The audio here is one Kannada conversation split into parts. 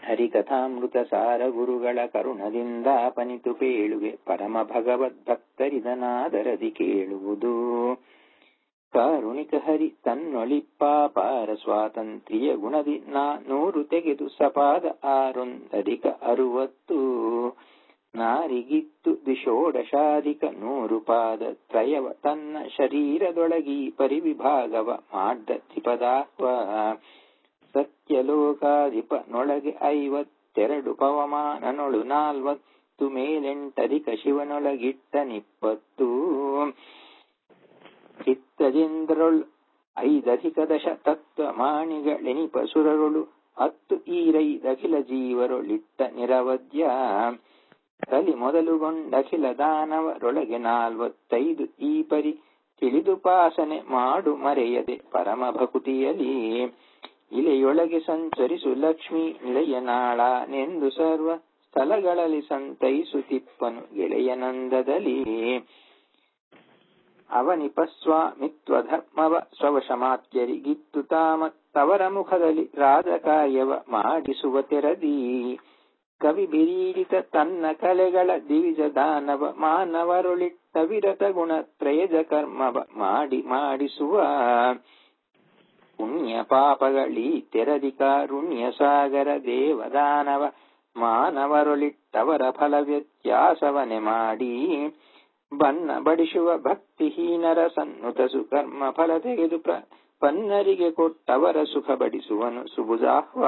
ಹರಿಕಥಾಮೃತ ಸಾರ ಗುರುಗಳ ಕರುಣದಿಂದ ಪನಿತು ಪೇಳುವೆ ಪರಮ ಭಗವದ್ಭಕ್ತರಿದನಾದರದಿ ಕೇಳುವುದು ಕಾರುಣಿಕ ಹರಿ ತನ್ನೊಳಿಪ್ಪಾಪಾರ ಸ್ವಾತಂತ್ರ್ಯ ಗುಣದಿ ನಾ ನೂರು ತೆಗೆದು ಸಪಾದ ಆರೊಂದಧಿಕ ಅರುವತ್ತು ನಾರಿಗಿತ್ತು ದಿಶೋಡಶಾಧಿಕ ನೂರು ಪಾದ ತ್ರಯವ ತನ್ನ ಶರೀರದೊಳಗಿ ಪರಿವಿಭಾಗವ ಮಾಡ್ದ ತ್ರಿಪದಾಹ್ವ ಸತ್ಯಲೋಕಾಧಿಪ ನೊಳಗೆ ಐವತ್ತೆರಡು ಪವಮಾನನೊಳು ನಾಲ್ವತ್ತು ಮೇಲೆಂಟಧಿಕ ಶಿವನೊಳಗಿಟ್ಟ ನಿಪ್ಪತ್ತು ಚಿತ್ತದಿಂದ್ರೊಳ್ ಐದಧಿಕ ದಶ ತತ್ವ ಮಾಣಿಗಳೆನಿಪ ಸುರರೊಳು ಹತ್ತು ಈರೈದಖಿಲ ಜೀವರೊಳಿಟ್ಟ ನಿರವದ್ಯ ಕಲಿ ಮೊದಲುಗೊಂಡಖಿಲ ದಾನವರೊಳಗೆ ನಾಲ್ವತ್ತೈದು ಈ ಪರಿ ತಿಳಿದುಪಾಸನೆ ಮಾಡು ಮರೆಯದೆ ಪರಮ ಭಕುತಿಯಲಿ ಇಲೆಯೊಳಗೆ ಸಂಚರಿಸು ಲಕ್ಷ್ಮಿ ನಿಲಯನಾಳನೆಂದು ಸರ್ವ ಸ್ಥಳಗಳಲ್ಲಿ ಸಂತೈಸುತ್ತಿಪ್ಪನು ಗೆಳೆಯನಂದದಲ್ಲಿ ಅವನಿಪಸ್ವಾಮಿತ್ವ ಧರ್ಮವ ಸ್ವವಶಮಾತ್ಯರಿಗಿತ್ತು ತಾಮತ್ತವರ ಮುಖದಲ್ಲಿ ರಾಜಕಾರ್ಯವ ಮಾಡಿಸುವ ತೆರದಿ ಕವಿ ಬಿರೀಡಿತ ತನ್ನ ಕಲೆಗಳ ದಿವಿಜ ದಾನವ ಮಾನವರೊಳಿಟ್ಟ ವಿರತ ಗುಣ ತ್ರಯಜ ಕರ್ಮವ ಮಾಡಿ ಮಾಡಿಸುವ ಪುಣ್ಯ ಪಾಪಗಳೀ ತೆರದಿ ಕಾರುಣ್ಯ ಸಾಗರ ದೇವದಾನವ ಮಾನವರೊಳಿಟ್ಟವರ ಫಲ ವ್ಯತ್ಯಾಸವನೆ ಮಾಡಿ ಬನ್ನ ಬಡಿಸುವ ಭಕ್ತಿಹೀನರ ಸನ್ನುತ ಸುಕರ್ಮ ಫಲ ತೆಗೆದು ಪ್ರ ಪನ್ನರಿಗೆ ಕೊಟ್ಟವರ ಸುಖ ಬಡಿಸುವನು ಸುಬುಜಾಹ್ವಾ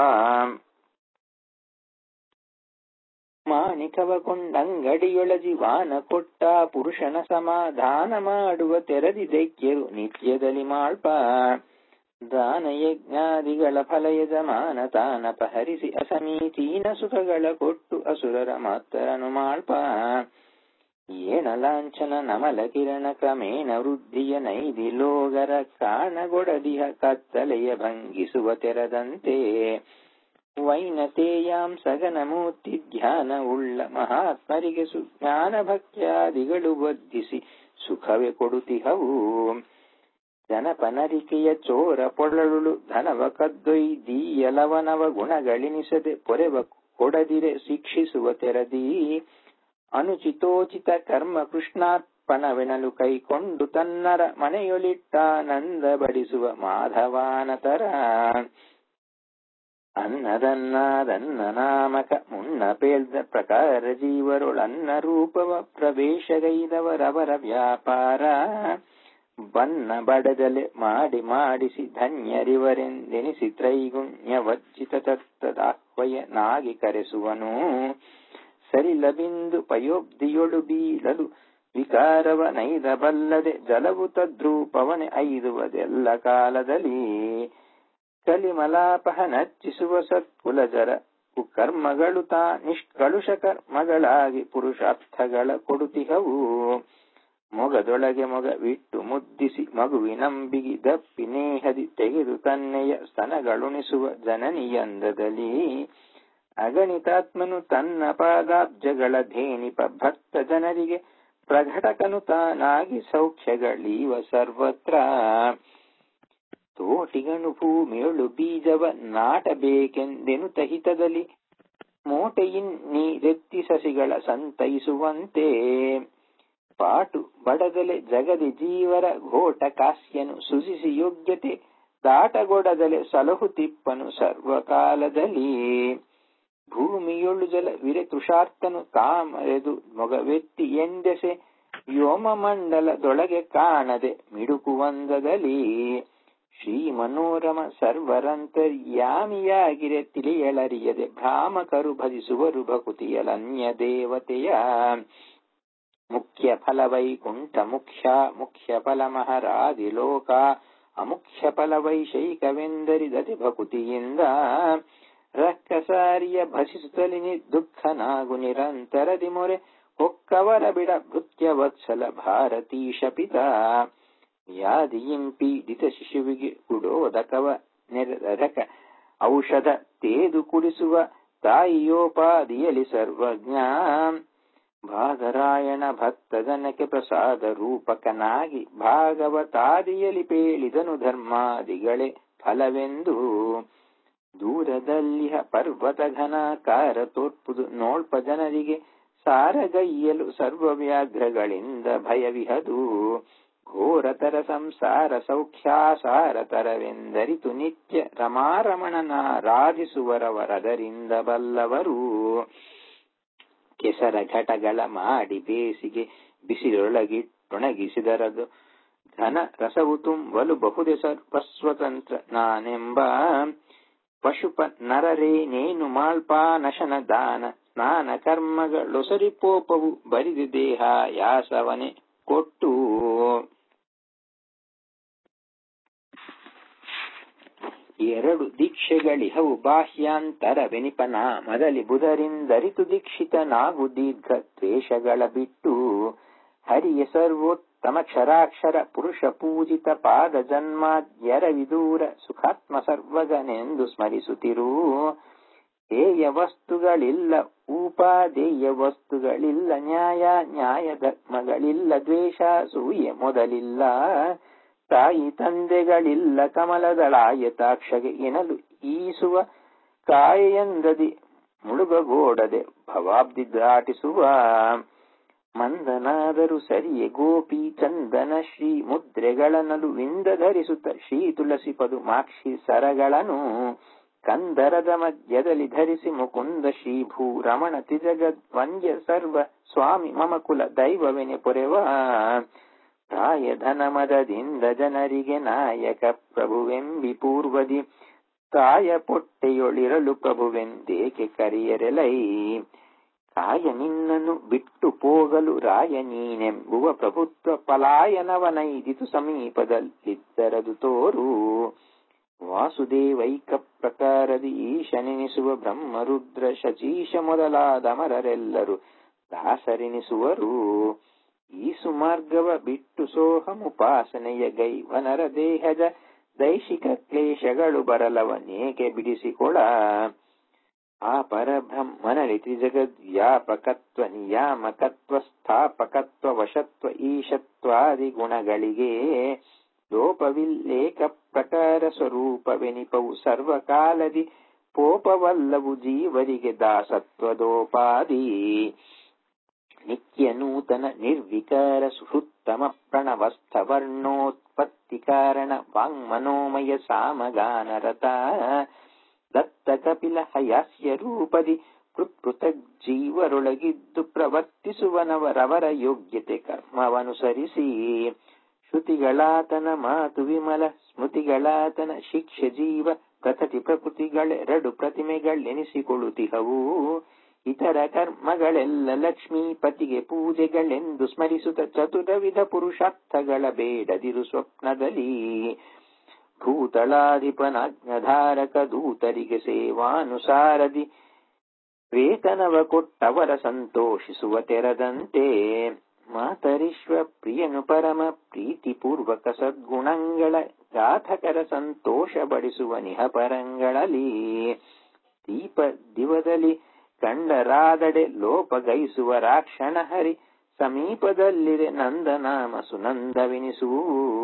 ಮಾಣಿಕವ ಕೊಂಡಂಗಡಿಯೊಳಜಿ ವಾನ ಕೊಟ್ಟ ಪುರುಷನ ಸಮಾಧಾನ ಮಾಡುವ ತೆರದಿ ದೈತ್ಯರು ನಿತ್ಯದಲ್ಲಿ ಮಾಳ್ಪ ದಾನ ಯಜ್ಞಾದಿಗಳ ಫಲ ಯಜಮಾನ ತಾನಪಹರಿಸಿ ಅಸಮೀಚೀನ ಸುಖಗಳ ಕೊಟ್ಟು ಅಸುರರ ಮಾತರನು ಮಾಳ್ಪ ಏಣ ಲಾಂಛನ ನಮಲ ಕಿರಣ ಕ್ರಮೇಣ ವೃದ್ಧಿಯ ನೈದಿ ಲೋಗರ ಕಾಣಗೊಡದಿಹ ಕತ್ತಲೆಯ ಭಂಗಿಸುವ ತೆರದಂತೆ ವೈನತೇಯಾಂ ಸಗನ ಮೂರ್ತಿ ಧ್ಯಾನ ಉಳ್ಳ ಮಹಾತ್ಮರಿಗೆ ಸುಜ್ಞಾನ ಭಕ್ತ್ಯಾದಿಗಳು ಬದ್ಧಿಸಿ ಸುಖವೇ ಕೊಡುತಿಹವು ಜನಪನರಿಕೆಯ ಚೋರ ಪೊಳಳುಳು ಧನವ ಕದ್ದೊಯ್ದೀಯಲವನವ ಗುಣಗಳಿನಿಸದೆ ಪೊರೆವ ಕೊಡದಿರೆ ಶಿಕ್ಷಿಸುವ ತೆರದಿ ಅನುಚಿತೋಚಿತ ಕರ್ಮ ಕೃಷ್ಣಾರ್ಪಣವೆನಲು ಕೈಕೊಂಡು ತನ್ನರ ಮನೆಯೊಳಿಟ್ಟಾನಂದ ಬಡಿಸುವ ಮಾಧವಾನತರ ಅನ್ನದನ್ನಾದನ್ನ ನಾಮಕ ಮುನ್ನ ಪೇಳ್ದ ಪ್ರಕಾರ ಜೀವರೊಳನ್ನ ರೂಪವ ಪ್ರವೇಶಗೈದವರವರ ವ್ಯಾಪಾರ ಬನ್ನ ಬಡದಲೆ ಮಾಡಿ ಮಾಡಿಸಿ ಧನ್ಯರಿವರೆಂದೆನಿಸಿ ತ್ರೈಗುಣ್ಯ ವಜ್ಜಿತ ತತ್ತದಾಹ್ವಯ ನಾಗಿ ಕರೆಸುವನು ಸರಿಲಬಿಂದು ಪಯೋಬ್ದಿಯೊಳು ಬೀಳಲು ವಿಕಾರವ ನೈದ ಬಲ್ಲದೆ ಜಲವು ತದ್ರೂಪವನೆ ಐದುವದೆಲ್ಲ ಕಾಲದಲ್ಲಿ ಕಲಿಮಲಾಪಹ ನಚ್ಚಿಸುವ ಸತ್ಕುಲಜರ ಕುಕರ್ಮಗಳು ತಾ ನಿಷ್ಕಳುಷ ಕರ್ಮಗಳಾಗಿ ಪುರುಷಾರ್ಥಗಳ ಕೊಡುತಿಹವು ಮೊಗದೊಳಗೆ ಮೊಗವಿಟ್ಟು ಮುದ್ದಿಸಿ ಮಗುವಿನಂಬಿಗಿ ದಪ್ಪಿ ನೇಹದಿ ತೆಗೆದು ತನ್ನೆಯ ಸ್ತನಗಳುಣಿಸುವ ಜನನಿಯಂದದಲ್ಲಿ ಅಗಣಿತಾತ್ಮನು ತನ್ನ ಪಾದಾಬ್ಜಗಳ ಧೇನಿಪ ಭಕ್ತ ಜನರಿಗೆ ಪ್ರಘಟಕನು ತಾನಾಗಿ ಸೌಖ್ಯಗಳೀವ ಸರ್ವತ್ರ ತೋಟಿಗನು ಭೂಮಿಯೊಳು ಬೀಜವ ನಾಟಬೇಕೆಂದೆನು ತಹಿತದಲ್ಲಿ ಮೋಟೆಯಿನ್ ನೀರೆತ್ತಿ ಸಸಿಗಳ ಸಂತೈಸುವಂತೆ ಪಾಟು ಬಡದಲೆ ಜಗದಿ ಜೀವರ ಘೋಟ ಕಾಸ್ಯನು ಸುಜಿಸಿ ಯೋಗ್ಯತೆ ದಾಟಗೊಡದಲೆ ಸಲಹು ತಿಪ್ಪನು ಸರ್ವಕಾಲದಲ್ಲಿ ಭೂಮಿಯೊಳು ಜಲ ವಿರೆ ತುಷಾರ್ತನು ತಾಮರೆದು ಮೊಗವೆತ್ತಿ ಎಂದೆಸೆ ವ್ಯೋಮ ಮಂಡಲದೊಳಗೆ ಕಾಣದೆ ಮಿಡುಕುವಂದದಲ್ಲಿ ಶ್ರೀ ಮನೋರಮ ಸರ್ವರಂತರ್ಯಾಮಿಯಾಗಿರೆ ತಿಳಿಯಳರಿಯದೆ ಭ್ರಾಮಕರು ಭಜಿಸುವರು ಭಕುತಿಯಲನ್ಯ ದೇವತೆಯ ಮುಖ್ಯ ಫಲ ವೈಕುಂಠ ಮುಖ್ಯ ಮುಖ್ಯ ಫಲ ಮಹರಾದಿ ಲೋಕ ಅಮುಖ್ಯ ಫಲ ವೈಶೈಕವೆಂದರಿದತಿ ಭಕುತಿಯಿಂದ ರಕ್ಕಸಾರಿಯ ಭಜಿಸುತ್ತಲಿ ನಿರ್ದುಃಖನಾಗು ನಿರಂತರದಿ ಮೊರೆ ಹೊಕ್ಕವರ ಬಿಡ ಭೃತ್ಯ ವತ್ಸಲ ಭಾರತೀಶ ಪಿತ ವ್ಯಾಧಿಯಿಂ ಪೀಡಿತ ಶಿಶುವಿಗೆ ಕುಡೋದಕವ ನೆರದಕ ಔಷಧ ತೇದು ಕುಡಿಸುವ ತಾಯಿಯೋಪಾದಿಯಲಿ ಸರ್ವಜ್ಞ ಭಾಗರಾಯಣ ಭಕ್ತ ಜನಕ್ಕೆ ಪ್ರಸಾದ ರೂಪಕನಾಗಿ ಭಾಗವತಾದಿಯಲಿ ಪೇಳಿದನು ಧರ್ಮಾದಿಗಳೇ ಫಲವೆಂದು ದೂರದಲ್ಲಿಹ ಪರ್ವತ ಘನಾಕಾರ ತೋರ್ಪುದು ನೋಳ್ಪ ಜನರಿಗೆ ಸಾರಗೈಯಲು ಸರ್ವವ್ಯಾಘ್ರಗಳಿಂದ ಭಯವಿಹದು ಘೋರತರ ಸಂಸಾರ ಸೌಖ್ಯಾಸಾರತರವೆಂದರಿತು ನಿತ್ಯ ರಮಾರಮಣನಾರಾಧಿಸುವರವರದರಿಂದ ಬಲ್ಲವರು ಕೆಸರ ಘಟಗಳ ಮಾಡಿ ಬೇಸಿಗೆ ಬಿಸಿಲೊಳಗಿಟ್ಟೊಣಗಿಸಿದರದು ಘನ ರಸವು ತುಂಬಲು ಬಹುದೆ ಸರ್ವಸ್ವತಂತ್ರ ನಾನೆಂಬ ಪಶುಪ ನರರೇ ನೇನು ಮಾಲ್ಪಾನಶನ ದಾನ ಸ್ನಾನ ಕರ್ಮಗಳೊಸರಿಪೋಪವು ಬರಿದು ದೇಹ ಯಾಸವನೆ ಕೊಟ್ಟು ಎರಡು ದೀಕ್ಷೆಗಳಿಹವು ಬಾಹ್ಯಾಂತರ ಬೆನಿಪನ ಮದಲಿ ಬುಧರಿಂದರಿತು ದೀಕ್ಷಿತನಾಗು ದೀರ್ಘ ದ್ವೇಷಗಳ ಬಿಟ್ಟು ಹರಿಯ ಸರ್ವೋತ್ತಮ ಕ್ಷರಾಕ್ಷರ ಪುರುಷ ಪೂಜಿತ ಪಾದ ಜನ್ಮಾದ್ಯರವಿದೂರ ಸುಖಾತ್ಮ ಸರ್ವಗನೆಂದು ಸ್ಮರಿಸುತ್ತಿರು ಹೇಯ ವಸ್ತುಗಳಿಲ್ಲ ಉಪಾದೇಯ ವಸ್ತುಗಳಿಲ್ಲ ನ್ಯಾಯ ನ್ಯಾಯ ಧರ್ಮಗಳಿಲ್ಲ ದ್ವೇಷ ಸೂಯೆ ಮೊದಲಿಲ್ಲ ತಾಯಿ ತಂದೆಗಳಿಲ್ಲ ಕಮಲದಳಾಯತಾಕ್ಷಗೆ ಎನಲು ಈಸುವ ಕಾಯೆಯಂದದಿ ಮುಳುಗಗೋಡದೆ ಭವಾಬ್ದಿ ದಾಟಿಸುವ ಮಂದನಾದರೂ ಸರಿಯೆ ಗೋಪಿ ಚಂದನ ಶ್ರೀ ಮುದ್ರೆಗಳನ್ನಲು ವಿಂದ ಧರಿಸುತ್ತ ಶ್ರೀ ತುಳಸಿ ಪದು ಮಾಕ್ಷಿ ಸರಗಳನ್ನು ಕಂದರದ ಮಧ್ಯದಲ್ಲಿ ಧರಿಸಿ ಮುಕುಂದ ಶ್ರೀ ಭೂ ರಮಣ ತ್ರಿಜಗದ್ವಂದ್ಯ ಸರ್ವ ಸ್ವಾಮಿ ಮಮ ಕುಲ ದೈವವೆನೆ ಪೊರೆವ ಪ್ರಾಯಧನ ಮದದಿಂದ ಜನರಿಗೆ ನಾಯಕ ಪ್ರಭುವೆಂಬಿ ಪೂರ್ವದಿ ಕಾಯ ಪೊಟ್ಟೆಯೊಳಿರಲು ಪ್ರಭುವೆಂದೇಕೆ ಕರಿಯರೆಲೈ ಕಾಯ ನಿನ್ನನ್ನು ಬಿಟ್ಟು ಹೋಗಲು ರಾಯ ನೀನೆಂಬುವ ಪ್ರಭುತ್ವ ಪಲಾಯನವನೈದಿತು ಸಮೀಪದಲ್ಲಿದ್ದರದು ತೋರು ವಾಸುದೇವೈಕ ಪ್ರಕಾರದಿ ಈಶನೆನಿಸುವ ಬ್ರಹ್ಮರುದ್ರ ಶಚೀಶ ಮೊದಲಾದ ಮರರೆಲ್ಲರೂ ದಾಸರೆನಿಸುವರು ಈ ಸುಮಾರ್ಗವ ಬಿಟ್ಟು ಸೋಹಮುಪಾಸನೆಯ ಗೈವನರ ದೇಹದ ದೈಶಿಕ ಕ್ಲೇಶಗಳು ಬರಲವನೇಕೆ ಬಿಡಿಸಿಕೊಳ ಆ ಪರಬ್ರಹ್ಮನಲ್ಲಿ ತ್ರಿಜಗದ್ವ್ಯಾಪಕತ್ವ ನಿಯಾಮಕತ್ವ ಸ್ಥಾಪಕತ್ವ ವಶತ್ವ ಈಶತ್ವಾದಿ ಗುಣಗಳಿಗೆ ಲೋಪವಿಲ್ಲೇಕ ಪ್ರಕಾರ ಸ್ವರೂಪವೆನಿಪವು ಸರ್ವಕಾಲದಿ ಪೋಪವಲ್ಲವು ಜೀವರಿಗೆ ದಾಸತ್ವದೋಪಾದಿ ನಿತ್ಯ ನೂತನ ನಿರ್ವಿಕಾರ ಸುಹೃತ್ತಮ ಪ್ರಣವಸ್ಥ ವರ್ಣೋತ್ಪತ್ತಿ ಕಾರಣ ವಾಂಗ್ಮನೋಮಯ ಸಾಮಗಾನರತ ದತ್ತ ಕಪಿಲ ಹಯಾಸ್ಯ ರೂಪದಿ ಕೃತ್ಕೃತ ಜೀವರೊಳಗಿದ್ದು ಪ್ರವರ್ತಿಸುವನವರವರ ಯೋಗ್ಯತೆ ಕರ್ಮವನುಸರಿಸಿ ಶ್ರುತಿಗಳಾತನ ಮಾತು ವಿಮಲ ಸ್ಮೃತಿಗಳಾತನ ಶಿಕ್ಷೆ ಜೀವ ಪ್ರಕೃತಿ ಪ್ರಕೃತಿಗಳೆರಡು ಪ್ರತಿಮೆಗಳೆನಿಸಿಕೊಳ್ಳುತ್ತಿಹವು ಇತರ ಕರ್ಮಗಳೆಲ್ಲ ಲಕ್ಷ್ಮೀಪತಿಗೆ ಪೂಜೆಗಳೆಂದು ಸ್ಮರಿಸುತ್ತ ಚತುರವಿಧ ಪುರುಷಾರ್ಥಗಳ ಬೇಡದಿರು ಸ್ವಪ್ನದಲ್ಲಿ ಭೂತಳಾಧಿಪನಾಜ್ಞಧಾರಕ ದೂತರಿಗೆ ಸೇವಾನುಸಾರದಿ ವೇತನವ ಕೊಟ್ಟವರ ಸಂತೋಷಿಸುವ ತೆರದಂತೆ ಮಾತರಿಶ್ವ ಪ್ರಿಯನು ಪರಮ ಪ್ರೀತಿಪೂರ್ವಕ ಸದ್ಗುಣಗಳ ಗಾಥಕರ ಸಂತೋಷ ಬಡಿಸುವ ನಿಹಪರಂಗಳಲ್ಲಿ ದೀಪ ದಿವದಲ್ಲಿ ಕಂಡರಾದಡೆ ಲೋಪಗೈಸುವ ರಾಕ್ಷಣ ಹರಿ ಸಮೀಪದಲ್ಲಿದೆ ನಂದನಾಮ ಸುನಂದವೆನಿಸುವು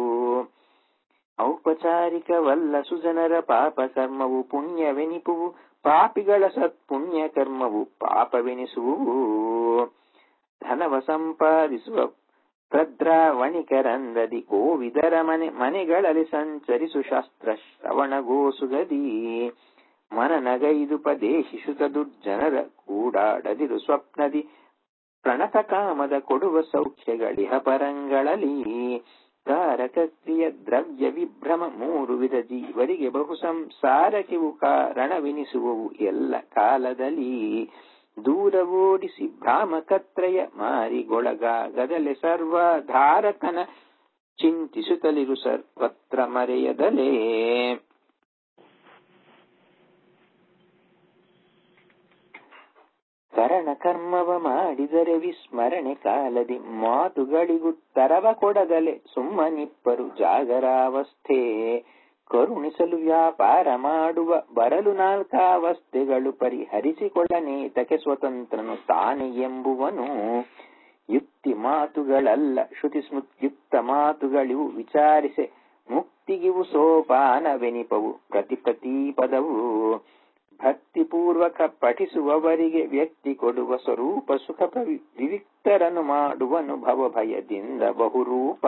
ಔಪಚಾರಿಕವಲ್ಲ ಸುಜನರ ಪಾಪ ಕರ್ಮವು ಪುಣ್ಯವೆನಿಪುವು ಪಾಪಿಗಳ ಸತ್ಪುಣ್ಯ ಕರ್ಮವು ಪಾಪವೆನಿಸುವು ಧನವ ಸಂಪಾದಿಸುವ ಭದ್ರಾವಣಿಕರಂದದಿ ಕೋವಿದರ ಮನೆ ಮನೆಗಳಲ್ಲಿ ಸಂಚರಿಸು ಶಾಸ್ತ್ರ ಶ್ರವಣಗೋಸುಗದಿ ಮನನಗೈದುಪದೇಶಿಸುತ್ತ ದುರ್ಜನರ ಕೂಡಾಡದಿರು ಸ್ವಪ್ನದಿ ಪ್ರಣತ ಕಾಮದ ಕೊಡುವ ಸೌಖ್ಯಗಳಿಹ ಪರಂಗಳಲ್ಲಿ ಕಾರಕ ಕ್ರಿಯ ದ್ರವ್ಯ ವಿಭ್ರಮ ಮೂರು ವಿಧ ಜೀವರಿಗೆ ಬಹು ಸಂಸಾರಕಿವು ಕಾರಣವೆನಿಸುವವು ಎಲ್ಲ ಕಾಲದಲ್ಲಿ ದೂರ ಓಡಿಸಿ ಭ್ರಾಮಕತ್ರಯ ಮಾರಿಗೊಳಗಾಗದಲೆ ಸರ್ವಧಾರಕನ ಚಿಂತಿಸುತ್ತಲಿರು ಸರ್ವತ್ರ ಮರೆಯದಲೇ ಕರಣ ಕರ್ಮವ ಮಾಡಿದರೆ ವಿಸ್ಮರಣೆ ಕಾಲದಿ ಮಾತುಗಳಿಗುತ್ತರವ ಕೊಡದಲೆ ಸುಮ್ಮನಿಪ್ಪರು ಜಾಗರಾವಸ್ಥೆ ಕರುಣಿಸಲು ವ್ಯಾಪಾರ ಮಾಡುವ ಬರಲು ನಾಲ್ಕಾವಸ್ಥೆಗಳು ಪರಿಹರಿಸಿಕೊಳ್ಳನೇತಕ್ಕೆ ಸ್ವತಂತ್ರನು ತಾನೆ ಎಂಬುವನು ಯುಕ್ತಿ ಮಾತುಗಳಲ್ಲ ಶ್ರುತಿ ಸ್ಮೃತ್ಯುಕ್ತ ಮಾತುಗಳಿವು ವಿಚಾರಿಸೆ ಮುಕ್ತ ಭಕ್ತಿಗಿವು ಸೋಪಾನವೆನಿಪವು ಪ್ರತಿ ಪ್ರತಿ ಪದವು ಭಕ್ತಿಪೂರ್ವಕ ಪಠಿಸುವವರಿಗೆ ವ್ಯಕ್ತಿ ಕೊಡುವ ಸ್ವರೂಪ ಸುಖ ವಿವಿಕ್ತರನ್ನು ಮಾಡುವನು ಭವ ಭಯದಿಂದ ಬಹುರೂಪ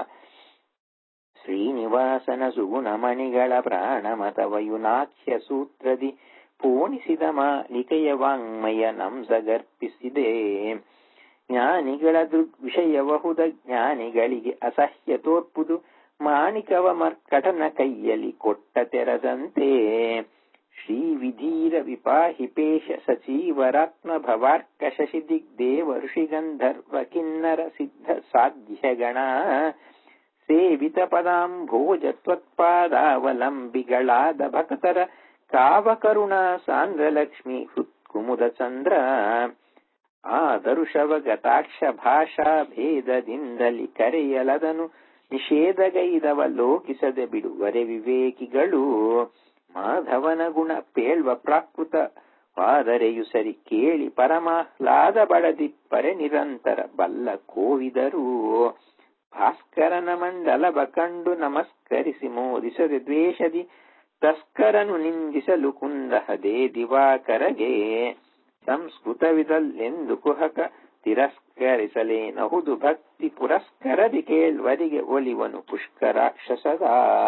ಶ್ರೀನಿವಾಸನ ಸುಗುಣಮಣಿಗಳ ಪ್ರಾಣಮತವಯುನಾಖ್ಯ ಸೂತ್ರದಿ ಪೋಣಿಸಿದ ಮಾಲಿಕೆಯ ವಾಂಗ್ಮಯ ನಂಸಗರ್ಪಿಸಿದೆ ಜ್ಞಾನಿಗಳ ದೃಗ್ವಿಷಯವಹುದ ಜ್ಞಾನಿಗಳಿಗೆ ಅಸಹ್ಯ ತೋರ್ಪುದು ಮಾಣಿಕವ ಮರ್ಕಟನ ಕೈಯಲ್ಲಿ ಕೊಟ್ಟ ತೆರದಂತೆ ಶ್ರೀ ವಿಧೀರ ವಿಪಾಹಿ ಪೇಶ ಸಚೀವರಾತ್ಮ ಭವಾರ್ಕ ಶಶಿ ದಿಗ್ದೇವ ಋಷಿಗಂಧರ್ವ ಕಿನ್ನರ ಸಿದ್ಧ ಸಾಧ್ಯಗಣ ಸೇವಿತ ಪದಾಂಭೋಜ ತ್ವತ್ಪಾದಾವಲಂಬಿಗಳಾದ ಭಕ್ತರ ಕಾವಕರುಣ ಸಾಂದ್ರ ಲಕ್ಷ್ಮಿ ಹೃತ್ಕುಮುದ ಚಂದ್ರ ಆದರುಷವ ಗತಾಕ್ಷ ಭಾಷಾ ಭೇದದಿಂದಲಿ ಕರೆಯಲದನು ನಿಷೇಧಗೈದವ ಲೋಕಿಸದೆ ಬಿಡುವರೆ ವಿವೇಕಿಗಳು ಮಾಧವನ ಗುಣ ಪೇಳ್ವ ಪ್ರಾಕೃತ ವಾದರೆಯು ಸರಿ ಕೇಳಿ ಪರಮಾಹ್ಲಾದ ಬಡದಿಪ್ಪರೆ ನಿರಂತರ ಬಲ್ಲ ಕೋವಿದರು ಭಾಸ್ಕರನ ಮಂಡಲವ ಕಂಡು ನಮಸ್ಕರಿಸಿ ಮೋದಿಸದೆ ದ್ವೇಷದಿ ತಸ್ಕರನು ನಿಂದಿಸಲು ಕುಂದಹದೇ ದಿವಾಕರಗೆ ಸಂಸ್ಕೃತವಿದಲ್ಲೆಂದು ಕುಹಕ ತಿರಸ್ಕರಿಸಲೇನಹುದು ಭಕ್ತಿ ಪುರಸ್ಕರದಿ ಕೇಳ್ವರಿಗೆ ಒಲಿವನು ಪುಷ್ಕರಾಕ್ಷಸದ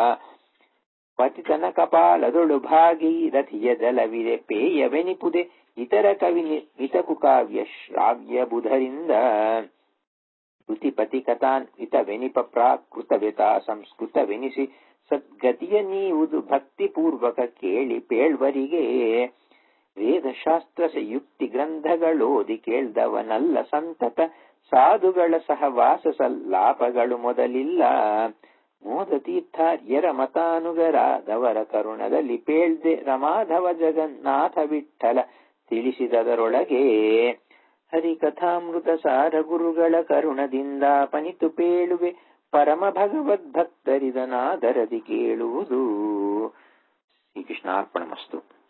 ಪತಿತನ ಕಪಾಲದೊಳು ಭಾಗೀರಥಿಯ ಜಲವಿದೆ ಪೇಯವೆನಿಪುದೆ ಇತರ ಕವಿ ಇತಕು ಕಾವ್ಯ ಶ್ರಾವ್ಯ ಬುಧರಿಂದ ಕೃತಿಪತಿ ಕಥಾನ್ವಿತವೆನಿಪ ಪ್ರಾಕೃತವ್ಯತಾ ಸಂಸ್ಕೃತವೆನಿಸಿ ಸದ್ಗತಿಯ ನೀವುದು ಭಕ್ತಿಪೂರ್ವಕ ಕೇಳಿ ಪೇಳ್ವರಿಗೆ ವೇದಶಾಸ್ತ್ರ ಸಂಯುಕ್ತಿ ಗ್ರಂಥಗಳೋದಿ ಕೇಳ್ದವನಲ್ಲ ಸಂತತ ಸಾಧುಗಳ ಸಹವಾಸ ಸಲ್ಲಾಪಗಳು ಮೊದಲಿಲ್ಲ ಮೋದ ತೀರ್ಥಾರ್ಯರ ಮತಾನುಗರಾದವರ ಕರುಣದಲ್ಲಿ ಪೇಳ್ದೆ ರಮಾಧವ ಜಗನ್ನಾಥ ವಿಠಲ ತಿಳಿಸಿದದರೊಳಗೆ ಹರಿಕಥಾಮೃತ ಸಾರ ಗುರುಗಳ ಕರುಣದಿಂದ ಪನಿತು ಪೇಳುವೆ ಪರಮ ಭಗವದ್ಭಕ್ತರಿದನಾದರದಿ ಕೇಳುವುದು ಶ್ರೀಕೃಷ್ಣಾರ್ಪಣಮಸ್ತು